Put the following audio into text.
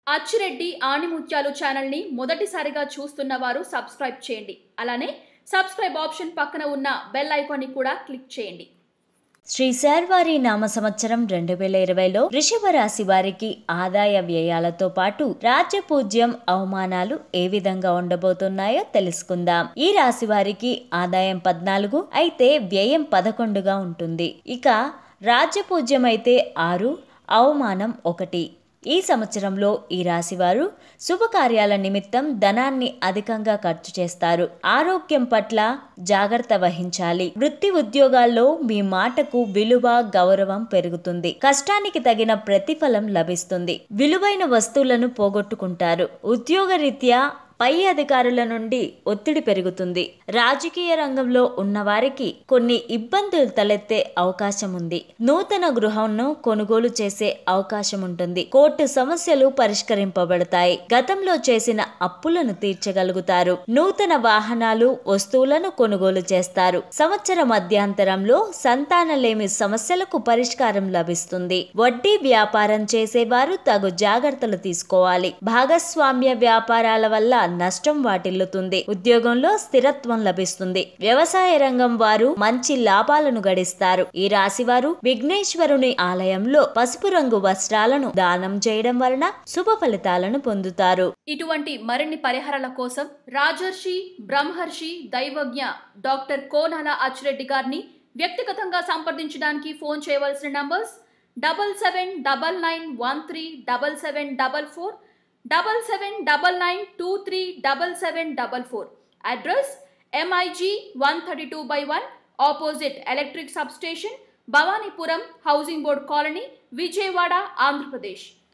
అచ్చిరెడ్డి ఆణిముత్యాలు ఛానల్ని మొదటిసారిగా చూస్తున్న వారు సబ్స్క్రైబ్ చేయండి అలానే సబ్స్క్రైబ్ ఆప్షన్ పక్కన ఉన్న బెల్ ఐకాన్ని కూడా క్లిక్ చేయండి శ్రీ శార్వారి నామ సంవత్సరం రెండు వేల ఇరవైలో వృషభ రాశి వారికి ఆదాయ వ్యయాలతో పాటు రాజ్యపూజ్యం అవమానాలు ఏ విధంగా ఉండబోతున్నాయో తెలుసుకుందాం ఈ రాశి వారికి ఆదాయం పద్నాలుగు అయితే వ్యయం పదకొండుగా ఉంటుంది ఇక రాజ్యపూజ్యం అయితే ఆరు అవమానం ఒకటి ఈ సంవత్సరంలో ఈ రాశివారు శుభకార్యాల నిమిత్తం ధనాన్ని అధికంగా ఖర్చు చేస్తారు ఆరోగ్యం పట్ల జాగ్రత్త వహించాలి వృత్తి ఉద్యోగాల్లో మీ మాటకు విలువ గౌరవం పెరుగుతుంది కష్టానికి తగిన ప్రతిఫలం లభిస్తుంది విలువైన వస్తువులను పోగొట్టుకుంటారు ఉద్యోగరీత్యా పై అధికారుల నుండి ఒత్తిడి పెరుగుతుంది రాజకీయ రంగంలో ఉన్నవారికి కొన్ని ఇబ్బందులు తలెత్తే అవకాశం ఉంది నూతన గృహంను కొనుగోలు చేసే అవకాశం ఉంటుంది కోర్టు సమస్యలు పరిష్కరింపబడతాయి గతంలో చేసిన అప్పులను తీర్చగలుగుతారు నూతన వాహనాలు వస్తువులను కొనుగోలు చేస్తారు సంవత్సర మధ్యాంతరంలో సంతానలేమి సమస్యలకు పరిష్కారం లభిస్తుంది వడ్డీ వ్యాపారం చేసేవారు తగు జాగ్రత్తలు తీసుకోవాలి భాగస్వామ్య వ్యాపారాల వల్ల నష్టం వాటిల్లుతుంది ఉద్యోగంలో స్థిరత్వం లభిస్తుంది వ్యవసాయ రంగం వారు మంచి లాభాలను గడిస్తారు ఈ రాశి వారు విఘ్నేశ్వరుని ఆలయంలో పసుపు రంగు వస్త్రాలను దానం చేయడం వలన శుభ ఫలితాలను పొందుతారు ఇటువంటి మరిన్ని పరిహారాల కోసం రాజర్షి బ్రహ్మర్షి దైవజ్ఞ డాక్టర్ కోనాల అచ్చిరెడ్డి గారిని వ్యక్తిగతంగా సంప్రదించడానికి ఫోన్ చేయవలసిన numbers double seven double nine one three double seven double four double seven double nine two three double seven double four address MIG one thirty two by one opposite electric sub station Bhavanipuram housing board colony Vijayawada Andhra Pradesh